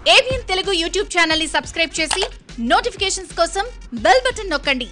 ABN Telugu YouTube channel ని subscribe చేసి notifications కోసం బెల్ బటన్ నొక్కండి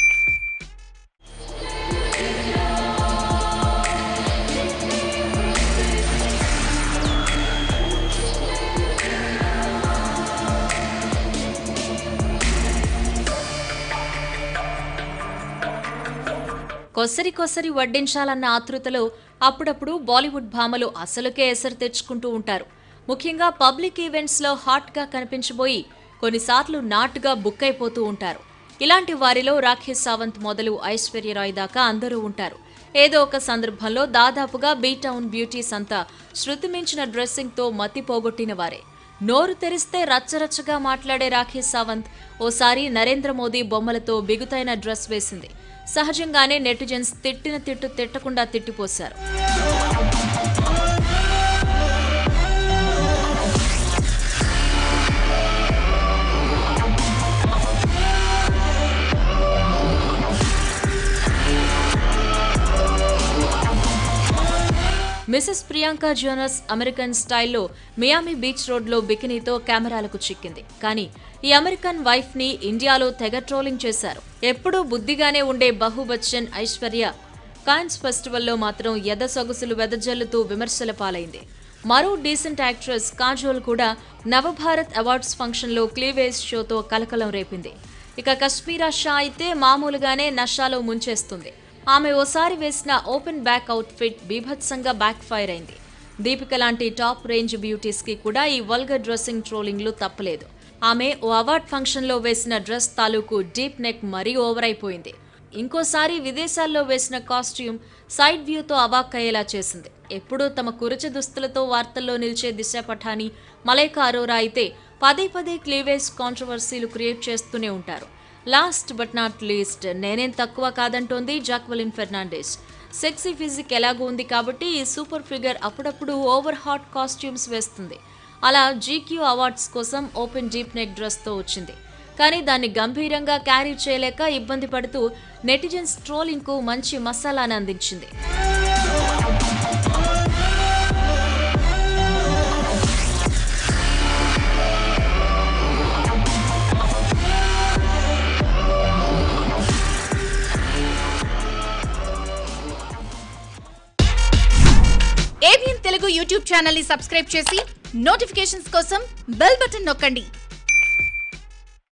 కొసరి కొసరి వడ్డించాలన్న ఆతృతలో అప్పుడప్పుడు బాలీవుడ్ భామలు అసలుకే ఎసరు తెచ్చుకుంటూ ఉంటారు ముఖ్యంగా పబ్లిక్ ఈవెంట్స్లో హాట్గా కనిపించబోయి కొన్నిసార్లు నాటుగా బుక్ అయిపోతూ ఉంటారు ఇలాంటి వారిలో రాఖీ సావంత్ మొదలు ఐశ్వర్యరాయ్ దాకా అందరూ ఉంటారు ఏదో ఒక సందర్భంలో దాదాపుగా బీ టౌన్ బ్యూటీస్ అంతా శృతి మించిన డ్రెస్సింగ్తో మతి పోగొట్టిన వారే నోరు తెరిస్తే రచ్చరచ్చగా మాట్లాడే రాఖీ సావంత్ ఓసారి నరేంద్ర మోదీ బొమ్మలతో బిగుతైన డ్రెస్ వేసింది సహజంగానే నెటిజన్స్ తిట్టిన తిట్టు తిట్టకుండా తిట్టిపోశారు మిసెస్ ప్రియాంక జోనస్ అమెరికన్ స్టైల్లో మియామి బీచ్ రోడ్లో బికినీతో కెమెరాలకు చిక్కింది కానీ ఈ అమెరికన్ వైఫ్ ని ఇండియాలో తెగ ట్రోలింగ్ చేశారు ఎప్పుడూ బుద్ధిగానే ఉండే బహు బచ్చన్ ఐశ్వర్య కాన్స్ ఫెస్టివల్లో మాత్రం ఎద సొగసులు వెదజల్లుతూ విమర్శల పాలైంది మరో డీసెంట్ యాక్ట్రెస్ కాజోల్ కూడా నవభారత్ అవార్డ్స్ ఫంక్షన్లో క్లీవేజ్ షోతో కలకలం రేపింది ఇక కశ్మీరా షా అయితే మామూలుగానే నషాలో ముంచేస్తుంది ఆమె ఓసారి వేసిన ఓపెన్ బ్యాక్ అవుట్ఫిట్ బీభత్సంగా బ్యాక్ ఫైర్ అయింది దీపిక లాంటి టాప్ రేంజ్ బ్యూటీస్ కి కూడా ఈ వల్గర్ డ్రెస్సింగ్ ట్రోలింగ్లు తప్పలేదు ఆమె ఓ అవార్డ్ ఫంక్షన్లో వేసిన డ్రెస్ తాలూకు డీప్ నెక్ మరీ ఓవర్ అయిపోయింది ఇంకోసారి విదేశాల్లో వేసిన కాస్ట్యూమ్ సైడ్ వ్యూతో అవాక్కయ్యేలా చేసింది ఎప్పుడూ తమ కురచ దుస్తులతో వార్తల్లో నిలిచే దిశ పఠాని మలైకా అరోరా అయితే పదే పదే క్లీవేజ్ కాంట్రవర్సీలు క్రియేట్ చేస్తూనే ఉంటారు లాస్ట్ బట్ నాట్ లీస్ట్ నేనేం తక్కువ కాదంటోంది జాక్వలిన్ ఫెర్నాండెస్ సెక్సీ ఫిజిక్ ఎలాగో ఉంది కాబట్టి ఈ సూపర్ ఫిగర్ అప్పుడప్పుడు ఓవర్ హాట్ కాస్ట్యూమ్స్ వేస్తుంది అలా జీక్యూ అవార్డ్స్ కోసం ఓపెన్ డీప్ నెక్ డ్రెస్తో వచ్చింది కానీ దాన్ని గంభీరంగా క్యారీ చేయలేక ఇబ్బంది పడుతూ నెటిజన్స్ ట్రోలింగ్కు మంచి మసాలాను అందించింది ఏబిఎన్ తెలుగు యూట్యూబ్ ఛానల్ ని సబ్స్క్రైబ్ చేసి నోటిఫికేషన్స్ కోసం బెల్ బటన్ నొక్కండి